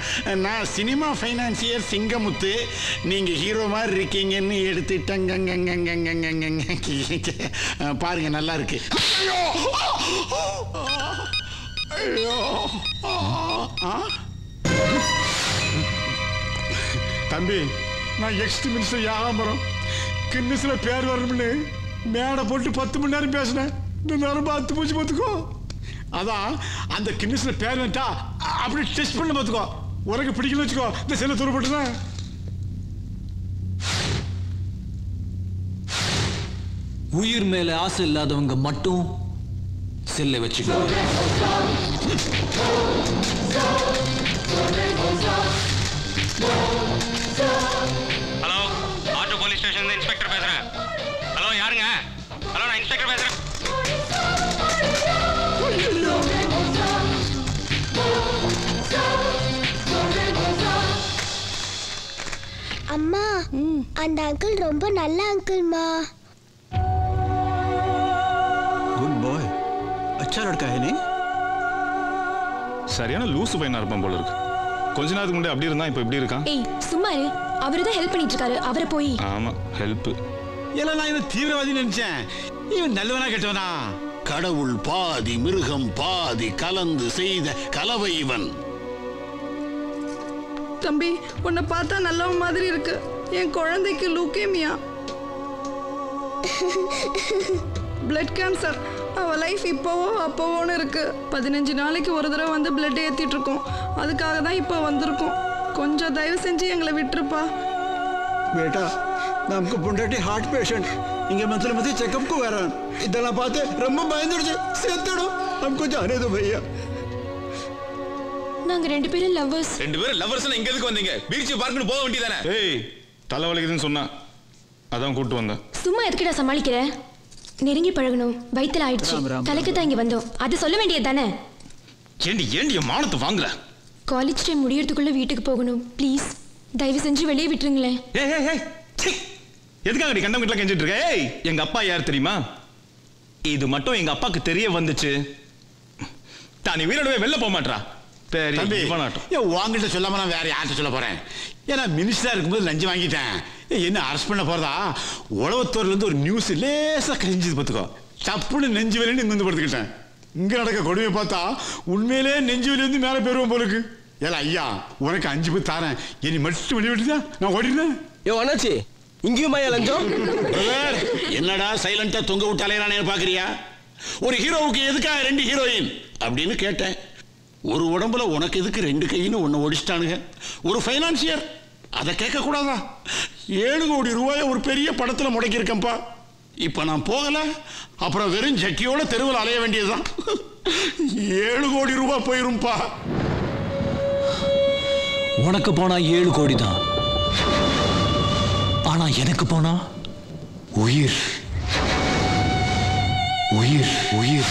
நான் cinema financier Singamuthu நீங்க hero மாதிரி இருக்கீங்கன்னு எடுத்துட்டங்க பாருங்க நல்லா இருக்கு ஐயோ ஆ? தம்பி நான் எக்ஸ்ட் மினிஸ்டர் யாகாம்பரம் கின்னஸ்ல பேர் வரணும்னு மேடை போட்டு பத்து மணி நேரம் பேசினேன் இந்த நேரம் பார்த்து போச்சு பார்த்துக்கோ அதான் அந்த கின்னஸ்ல பேர் வந்துட்டா அ- அப்படி டெஸ்ட் பண்ண பார்த்துக்கோ உனக்கு பிடிக்கல வச்சுக்கோ இந்த செல்ல தூர போட்டுறேன் உயிர் மேல ஆசை இல்லாதவங்க மட்டும் செல்லை வச்சுக்கோங்க hello auto police station inspector பேசுறேன் ஹலோ யாருங்க ஹலோ நான் இன்ஸ்பெக்டர் பேசுறேன் அம்மா அந்த அங்கிள் ரொம்ப நல்ல அங்கிள்மா குட் பாய் அச்சா லட்கா ஹே நீ சரியான லூசு பையனா இருப்பான் போல இருக்கு கொஞ்ச நேரத்துக்கு முன்னாடி அப்படி இருந்தான் இப்போ இப்படி இருக்கான் ஏய் சும்மா இரு அவரு தான் ஹெல்ப் பண்ணிட்டு இருக்காரு அவரை போய் ஆமா ஹெல்ப் ஏன்னா நான் இவன் தீவிரவாதி நினைச்சேன் இவன் நல்லவனா கெட்டவனா கடவுள் பாதி மிருகம் பாதி கலந்து செய்த கலவை இவன் தம்பி உன்னை பார்த்தா நல்லவன் மாதிரி இருக்கு என் குழந்தைக்கு லூக்கேமியா பிளட் கேன்சர் அவ லைஃப் இப்போவோ அப்போவோன்னு இருக்கு பதினஞ்சு நாளைக்கு ஒரு தடவை வந்து பிளட் ஏத்திட்டு இருக்கோம் அதுக்காக தான் இப்போ வந்திருக்கோம் கொஞ்சம் தயவு செஞ்சு எங்களை விட்டுருப்பா बेटा நமக்கு பொண்டாட்டி ஹார்ட் பேஷண்ட் இங்க மத்தில மத்திய செக்கப்க்கு வரான் இதெல்லாம் பார்த்து ரொம்ப பயந்துடுச்சு செத்துடும் நமக்கு ஜானே தோ பையா நாங்க ரெண்டு பேரும் லவ்வர்ஸ் ரெண்டு பேரும் லவர்ஸ் இங்க எதுக்கு வந்தீங்க பீச் பார்க்கணும் போக வேண்டியதானே ஏய் தலை வலிக்குதுன்னு சொன்னான் அதான் கூப்பிட்டு வந்தேன் சும்மா எதுக்குடா சமாளிக்கிற நெருங்கி பழகணும் வயித்துல ஆயிடுச்சு ராம், ராம், தலைக்கு தான் இங்க வந்தோம் அது சொல்ல வேண்டியது தானே ஏண்டி ஏண்டி என் மானத்தை வாங்குற காலேஜ் டைம் முடியறதுக்குள்ள வீட்டுக்கு போகணும் ப்ளீஸ் தயவு செஞ்சு வெளியே விட்டுருங்களேன் ஏய் ஏய் ஏய் சீ. எதுக்காக நீ கண்டம் கிட்ட கெஞ்சிட்டு இருக்க ஏய் எங்க அப்பா யார் தெரியுமா இது மட்டும் எங்க அப்பாக்கு தெரிய வந்துச்சு தான் நீ வீரோடவே வெளில போக மாட்டா பெரிய தம்பி இவனாட்டம் ஏன் உங்ககிட்ட சொல்லாம நான் வேற யார்கிட்ட சொல்ல போறேன் ஏன்னா மினிஸ்டரா இருக்கும்போது லஞ்சம் வாங்கிட்டேன் ஏய், என்ன அரெஸ்ட் பண்ண போறதா உளவத்தூர்ல இருந்து ஒரு நியூஸ் லேசா கழிஞ்சது பார்த்துக்கோ சப்புன்னு நெஞ்சு வலின்னு இங்க வந்து படுத்துக்கிட்டேன் இங்க நடக்க கொடுமையை பார்த்தா உண்மையிலே நெஞ்சு வலி வந்து மேலே போயிருவோம் போல இருக்கு ஏல ஐயா உனக்கு அஞ்சு பேர் தாரேன் என்னை மட்டும் வெளியே விட்டுதா நான் ஓடிடுறேன் யோ அண்ணாச்சி இங்கேயும் மாயா லஞ்சம் பிரதர், என்னடா சைலண்டா தொங்க விட்டு அலையறானே பாக்குறியா ஒரு ஹீரோவுக்கு எதுக்காக ரெண்டு ஹீரோயின் அப்படின்னு கேட்டேன் ஒரு உடம்புல உனக்கு எதுக்கு ரெண்டு கைன்னு ஒன்னு ஒடிச்சிட்டானுங்க ஒரு ஃபைனான்சியர் அதை கேட்க கூடாதா ஏழு கோடி ரூபாய ஒரு பெரிய படத்துல முடக்கியிருக்கேன்ப்பா இப்ப நான் போகல அப்புறம் வெறும் ஜட்டியோட தெருவில் அலைய வேண்டியதுதான் ஏழு கோடி ரூபாய் போயிரும்பா உனக்கு போனா ஏழு கோடி தான் ஆனா எனக்கு போனா உயிர் உயிர் உயிர்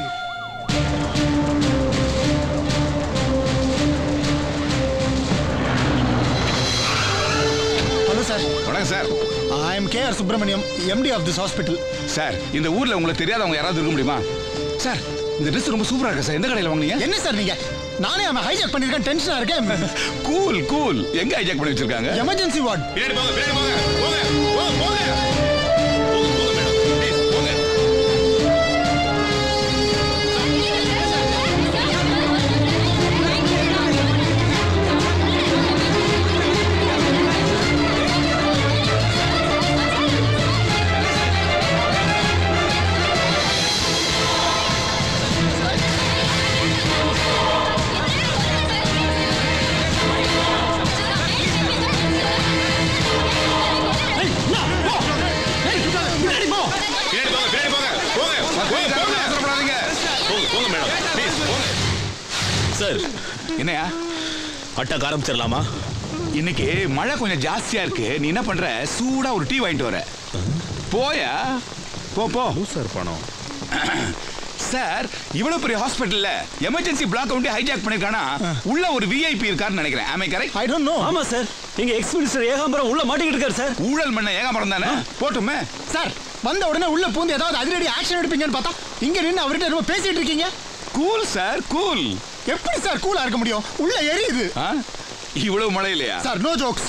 ஹலோ சார் வணக்கம் sir I am K R Subramaniam MD of this hospital sir இந்த ஊர்ல உங்களுக்கு தெரியாதவங்க யாராவது இருக்க முடியுமா சார் இந்த ட்ரெஸ் ரொம்ப சூப்பரா இருக்கு சார் எந்த கடையில் வாங்குனீங்க என்ன சார் நீங்க நானே அவன் ஹைஜாக் பண்ணிருக்கேன் டென்ஷனா இருக்கேன் கூல் கூல் எங்க ஹைஜாக் பண்ணி வச்சிருக்காங்க எமர்ஜென்சி வார்டு பின்னாடி போங்க பின்னாடி போங்க போங்க போங்க போங்க போங்க போங்க மேடம் ப்ளீஸ் போங்க பின்னாடி போங்க பின்னாடி போங்க போங்க போங்க போங்க அவசரப்படாதீங்க போங்க போங்க மேடம் ப்ளீஸ் போங்க சார் என்னையா அட்டாக் ஆரம்பிச்சிடலாமா இன்னைக்கு மழை கொஞ்சம் ஜாஸ்தியா இருக்கு நீ என்ன பண்ற சூடா ஒரு டீ வாங்கிட்டு வர போயா போ போ சார் பணம் சார் இவ்வளவு பெரிய ஹாஸ்பிடல்ல எமர்ஜென்சி பிளாக் வந்து ஹைஜாக் பண்ணிருக்கானா உள்ள ஒரு விஐபி இருக்காருன்னு நினைக்கிறேன் ஆமே கரெக்ட் ஐ டோன்ட் நோ ஆமா சார் எங்க எக்ஸ் மினிஸ்டர் ஏகாம்பரம் உள்ள மாட்டிக்கிட்டு இருக்காரு சார் ஊழல் மண்ண ஏகாமரம் தானே போட்டுமே சார் வந்த உடனே உள்ள பூந்து ஏதாவது அதிரடி ஆக்ஷன் எடுப்பீங்கன்னு பார்த்தா இங்க நின்று அவர்கிட்ட ரொம்ப பேசிட்டு இருக்கீங்க கூல் சார் கூல் எப்படி சார் கூலா இருக்க முடியும் உள்ள எரியுது ஆ? இவ்வளவு மழை இல்லையா சார் நோ ஜோக்ஸ்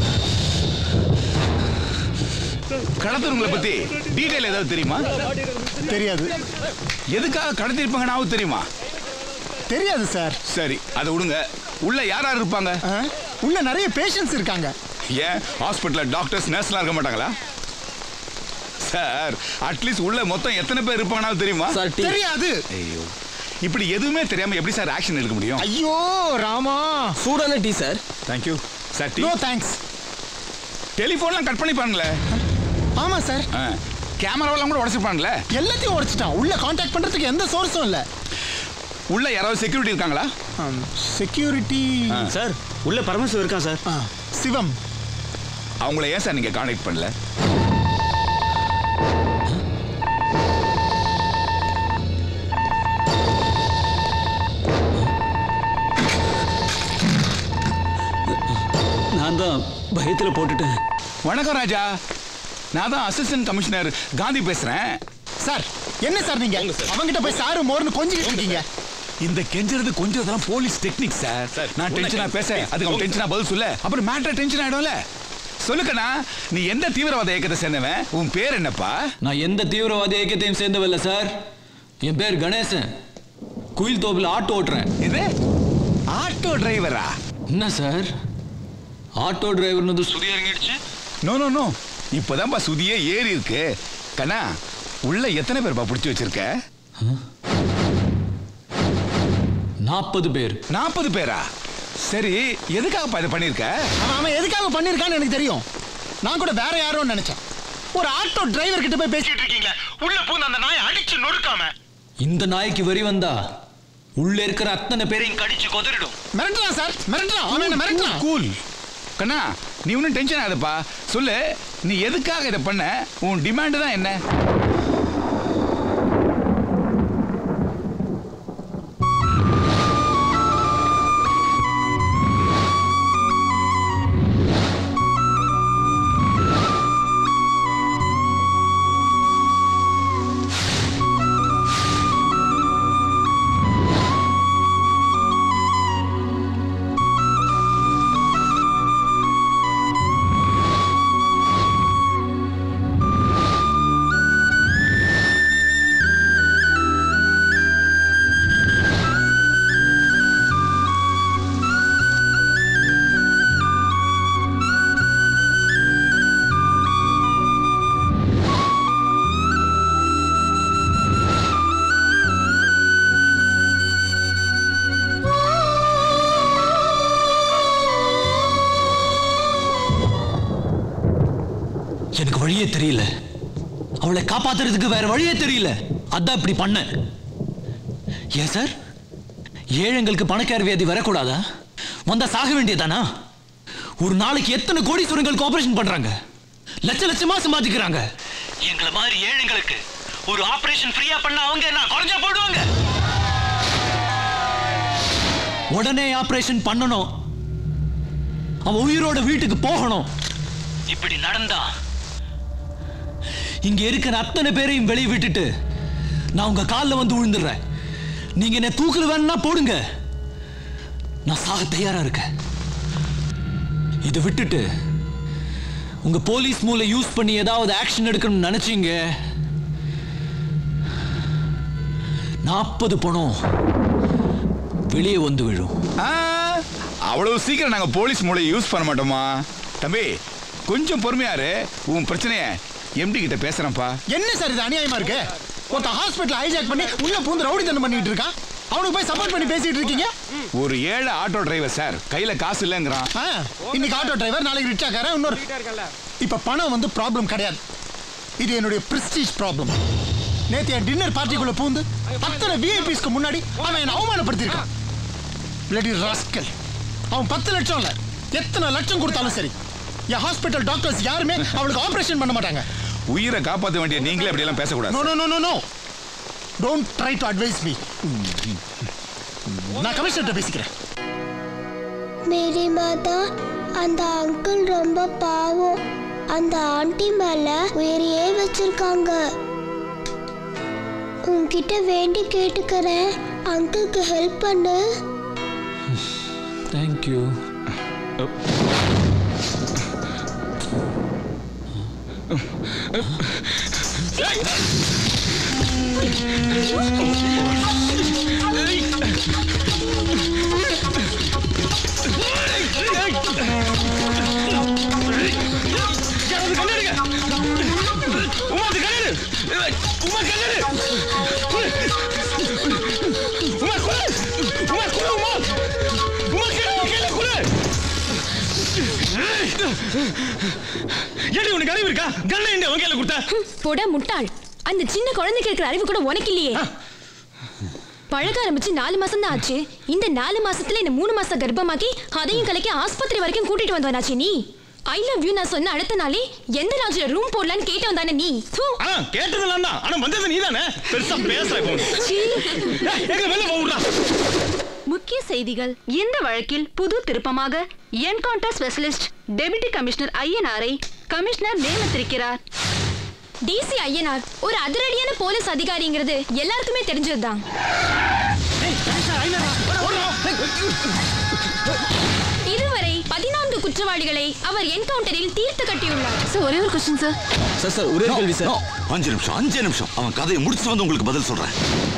கடத்தவங்களை பத்தி டீடைல் ஏதாவது தெரியுமா தெரியாது எதுக்காக கடத்திருப்பாங்கன்னாவும் தெரியுமா தெரியாது சார் சரி அதை விடுங்க உள்ள யார் யார் இருப்பாங்க உள்ள நிறைய பேஷண்ட்ஸ் இருக்காங்க ஏன் ஹாஸ்பிட்டல்ல டாக்டர்ஸ் நர்ஸ்லாம் இருக்க மாட்டாங்களா சார் அட்லீஸ்ட் உள்ள மொத்தம் எத்தனை பேர் இருப்பாங்கனாலும் தெரியுமா தெரியாது ஐயோ இப்படி எதுவுமே தெரியாம எப்படி சார் ஆக்ஷன் எடுக்க முடியும் ஐயோ ராமா சூடான tea sir thank you sir tea no thanks டெலிஃபோன்லாம் கட் பண்ணி பாருங்களே ஆமா சார் கேமராவெல்லாம் கூட உடச்சிருப்பாங்களே எல்லாத்தையும் உடைச்சிட்டான் உள்ள காண்டாக்ட் பண்றதுக்கு எந்த சோர்ஸும் இல்ல உள்ள யாராவது செக்யூரிட்டி இருக்காங்களா செக்யூரிட்டி சார் உள்ள பரமசிவம் இருக்கான் சார் சிவம் அவங்கள ஏன் சார் நீங்க கான்டாக்ட் பண்ணல நான் தான் பயத்துல போட்டுட்டேன் வணக்கம் ராஜா நான் தான் அசிஸ்டன்ட் கமிஷனர் காந்தி பேசுறேன் சார் என்ன சார் நீங்க அவங்கிட்ட போய் சாரு மோர்னு கொஞ்சிட்டு இருக்கீங்க இந்த கெஞ்சறது கொஞ்சம் போலீஸ் டெக்னிக் சார் நான் டென்ஷனா பேச அதுக்கு அவன் டென்ஷனா பதில் சொல்ல அப்புறம் மேட்டர் டென்ஷன் ஆயிடும்ல சொல்லுக்கண்ணா நீ எந்த தீவிரவாத இயக்கத்தை சேர்ந்தவன் உன் பேர் என்னப்பா நான் எந்த தீவிரவாத இயக்கத்தையும் சேர்ந்தவில்லை சார் என் பேர் கணேசன் குயில் தோப்புல ஆட்டோ ஓட்டுறேன் இது ஆட்டோ டிரைவரா என்ன சார் ஆட்டோ டிரைவர்னு சுதி இறங்கிடுச்சு நோ நோ நோ இப்போதான்ப்பா சுதியே ஏறி இருக்கு கண்ணா உள்ள எத்தனை பேர்ப்பா பிடிச்சி வச்சிருக்க நாற்பது பேர் நாற்பது பேரா சரி எதுக்காகப்பா இதை பண்ணிருக்க அவன் அவன் எதுக்காக பண்ணிருக்கான்னு எனக்கு தெரியும் நான் கூட வேற யாரும் நினைச்சேன் ஒரு ஆட்டோ டிரைவர் கிட்ட போய் பேசிட்டு இருக்கீங்களே உள்ள பூந்து அந்த நாயை அடிச்சு நொறுக்காம இந்த நாய்க்கு வரி வந்தா உள்ள இருக்கிற அத்தனை பேரையும் கடிச்சு கொதறிடும் மிரட்டலாம் சார் மிரட்டலாம் அவன் என்ன மிரட்டலாம் கூல் கண்ணா நீ ஒன்றும் டென்ஷன் ஆகுதுப்பா சொல்லு நீ எதுக்காக இதை பண்ண உன் டிமாண்ட் தான் என்ன எனக்கு வழியே தெரியல அவளை காப்பாத்துறதுக்கு வேற வழியே தெரியல அதான் இப்படி பண்ண ஏன் சார் ஏழைங்களுக்கு பணக்கார வியாதி வரக்கூடாதா வந்தா சாக வேண்டியதானா ஒரு நாளைக்கு எத்தனை கோடீஸ்வரங்களுக்கு ஆபரேஷன் பண்றாங்க லட்ச லட்சமா சம்பாதிக்கிறாங்க எங்களை மாதிரி ஏழைங்களுக்கு ஒரு ஆபரேஷன் ஃப்ரீயா பண்ண அவங்க என்ன குறைஞ்சா போடுவாங்க உடனே ஆபரேஷன் பண்ணணும் அவன் உயிரோட வீட்டுக்கு போகணும் இப்படி நடந்தா இங்க இருக்கிற அத்தனை பேரையும் வெளியே விட்டுட்டு நான் உங்க காலில் வந்து விழுந்துடுறேன் நீங்க என்ன தூக்குல வேணும்னா போடுங்க நான் சாக தயாரா இருக்கேன் இதை விட்டுட்டு உங்க போலீஸ் மூளை யூஸ் பண்ணி ஏதாவது ஆக்ஷன் எடுக்கணும்னு நினைச்சீங்க நாற்பது பணம் வெளியே வந்து விழும் ஆ, அவ்வளவு சீக்கிரம் நாங்க போலீஸ் மூளையை யூஸ் பண்ண மாட்டோமா தம்பி கொஞ்சம் பொறுமையாரு உன் பிரச்சனைய எம்டி கிட்ட பேசுறேன்ப்பா என்ன சார் இது அநியாயமா இருக்கு ஒருத்த ஹாஸ்பிட்டல் ஹைஜாக் பண்ணி உள்ள பூந்து ரவுடி தனம் பண்ணிட்டு இருக்கான் அவனுக்கு போய் சப்போர்ட் பண்ணி பேசிட்டு இருக்கீங்க ஒரு ஏழை ஆட்டோ டிரைவர் சார் கையில காசு இல்லைங்கிறான் ஆ, இன்னைக்கு ஆட்டோ டிரைவர் நாளைக்கு ரிக்ஷாக்காரன் இன்னொரு இப்ப பணம் வந்து ப்ராப்ளம் கிடையாது இது என்னுடைய பிரஸ்டீஜ் ப்ராப்ளம் நேத்து என் டின்னர் பார்ட்டிக்குள்ள பூந்து அத்தனை விஐபிஸ்க்கு முன்னாடி அவன் என்ன அவமானப்படுத்தியிருக்கான் பிளடி ராஸ்கல் அவன் பத்து லட்சம் இல்ல எத்தனை லட்சம் கொடுத்தாலும் சரி என் ஹாஸ்பிட்டல் டாக்டர்ஸ் யாருமே அவளுக்கு ஆபரேஷன் பண்ண மாட்டாங்க உயிரை காப்பாற்ற வேண்டிய நீங்களே அப்படி எல்லாம் நோ பேசக்கூடாது no no no no don't try to advise me நான் கமிஷனர்கிட்ட பேசிக்கிறேன் மேரி மாதா அந்த அங்கிள் ரொம்ப பாவம் அந்த ஆண்டி மேல உயிரையே வச்சிருக்காங்க உன்கிட்ட வேண்டி கேட்டுக்கிறேன் அங்கிளுக்கு ஹெல்ப் பண்ணு தேங்க்யூ ஏடி உனக்கு அறிவு இருக்கா கண்ணை இந்த உன் கையில கொடுத்த போட முட்டாள் அந்த சின்ன குழந்தைக்கு இருக்கிற அறிவு கூட உனக்கு இல்லையே பழக ஆரம்பிச்சு நாலு மாசம் தான் ஆச்சு இந்த நாலு மாசத்துல என்ன மூணு மாசம் கர்ப்பமாக்கி அதையும் கலக்கி ஆஸ்பத்திரி வரைக்கும் கூட்டிட்டு வந்தவனாச்சு நீ ஐ லவ் யூ நான் சொன்ன அடுத்த நாளே எந்த லாட்ஜ்ல ரூம் போடலான்னு கேட்டவன் தானே நீ தூ. ஆ கேட்டதெல்லாம் தான் ஆனா வந்தது நீதானே பெருசா பேசுற இப்போ சீ. ஏய், எங்க வெளில போடுறா முக்கிய செய்திகள் இந்த வழக்கில் புது திருப்பமாக என்கவுண்டர் ஸ்பெஷலிஸ்ட் டெபுட்டி கமிஷனர் ஐயனாரை கமிஷனர் நியமித்திருக்கிறார் டிசி ஐயனார் ஒரு அதிரடியான போலீஸ் அதிகாரிங்கிறது எல்லாருக்குமே தெரிஞ்சதுதான் இதுவரை பதினான்கு குற்றவாளிகளை அவர் என்கவுண்டரில் தீர்த்து கட்டியுள்ளார் சார் ஒரே ஒரு கொஸ்டின் சார் சார் சார் ஒரே கேள்வி சார் அஞ்சு நிமிஷம் அஞ்சு நிமிஷம் அவன் கதையை முடிச்சுட்டு வந்து உங்களுக்கு பதில் சொல்றேன்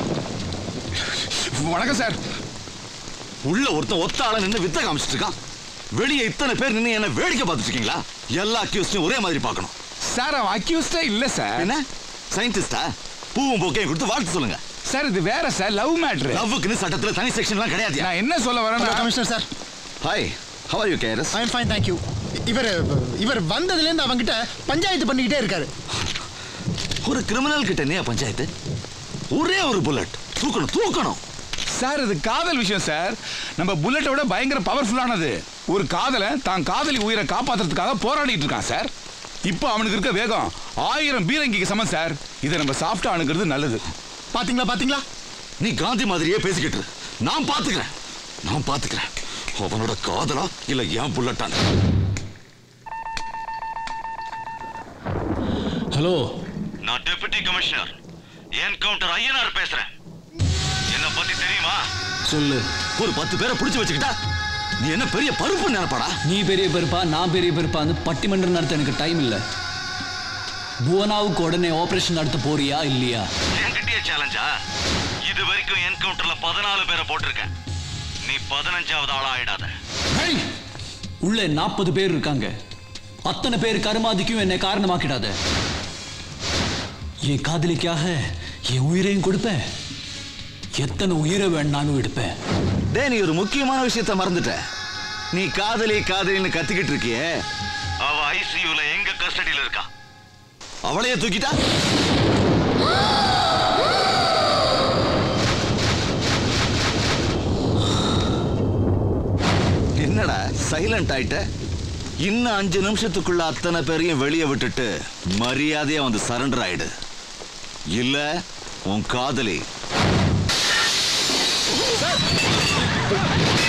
வணக்கம் சார் உள்ள ஒருத்தன் ஒத்த ஆள நின்று வித்த காமிச்சிட்டு இருக்கான் வெளியே இத்தனை பேர் நின்று என்ன வேடிக்கை பார்த்துட்டு இருக்கீங்களா எல்லா அக்யூஸ்டையும் ஒரே மாதிரி பார்க்கணும் சார் அவன் அக்யூஸ்டே இல்ல சார் என்ன சயின்டிஸ்டா பூவும் போக்கையும் கொடுத்து வாழ்த்து சொல்லுங்க சார் இது வேற சார் லவ் மேட்ரு லவ்வுக்குன்னு சட்டத்துல தனி செக்ஷன்லாம் கிடையாது நான் என்ன சொல்ல ஹலோ வரேன் commissioner sir hi how are you கேரஸ் I am fine thank you இவர் இவர் வந்ததுலேருந்து அவங்கிட்ட பஞ்சாயத்து பண்ணிக்கிட்டே இருக்காரு ஒரு கிரிமினல் கிட்ட என்ன பஞ்சாயத்து ஒரே ஒரு புல்லட் தூக்கணும் தூக்கணும் சார் இது காதல் விஷயம் சார் நம்ம புல்லட்டை விட பயங்கர பவர்ஃபுல்லானது ஒரு காதலன் தான் காதலி உயிரை காப்பாத்துறதுக்காக போராடிட்டு இருக்கான் சார் இப்போ அவனுக்கு இருக்க வேகம் ஆயிரம் பீரங்கிக்கு சமம் சார் இதை நம்ம சாஃப்டா அணுகிறது நல்லது பாத்தீங்களா பாத்தீங்களா நீ காந்தி மாதிரியே பேசிக்கிட்டு இரு. நான் பாத்துக்கிறேன் நான் பாத்துக்கிறேன் அவனோட காதலா இல்ல ஏன் புல்லட்டான் ஹலோ நான் டெபுட்டி கமிஷனர் என்கவுண்டர் ஐயனார் பேசுறேன் என்ன பத்தி தெரியுமா சொல்லு ஒரு பத்து பேரை பிடிச்சு வச்சுக்கிட்டா நீ என்ன பெரிய பருப்பு நினைப்பாடா நீ பெரிய பெருப்பா நான் பெரிய பெருப்பான்னு பட்டிமன்றம் நடத்த எனக்கு டைம் இல்லை புவனாவுக்கு உடனே ஆபரேஷன் நடத்த போறியா இல்லையா என்கிட்டயே சேலஞ்சா இது வரைக்கும் என்கவுண்டர்ல பதினாலு பேரை போட்டிருக்கேன் நீ பதினஞ்சாவது ஆளா ஆயிடாத உள்ள நாற்பது பேர் இருக்காங்க அத்தனை பேர் கருமாதிக்கும் என்னை காரணமாக்கிடாத என் காதலிக்காக என் உயிரையும் கொடுப்பேன் எத்தனை உயிரை வேணாலும் எடுப்பேன் டே நீ ஒரு முக்கியமான விஷயத்த மறந்துட்ட நீ காதலி காதலின்னு கத்திக்கிட்டு இருக்கியே அவ ஐசியூல எங்க கஸ்டடியில இருக்கா அவளையே தூக்கிட்டா என்னடா சைலண்ட் ஆயிட்ட இன்னும் அஞ்சு நிமிஷத்துக்குள்ள அத்தனை பேரையும் வெளியே விட்டுட்டு மரியாதையா வந்து சரண்டர் ஆயிடு இல்ல உன் காதலி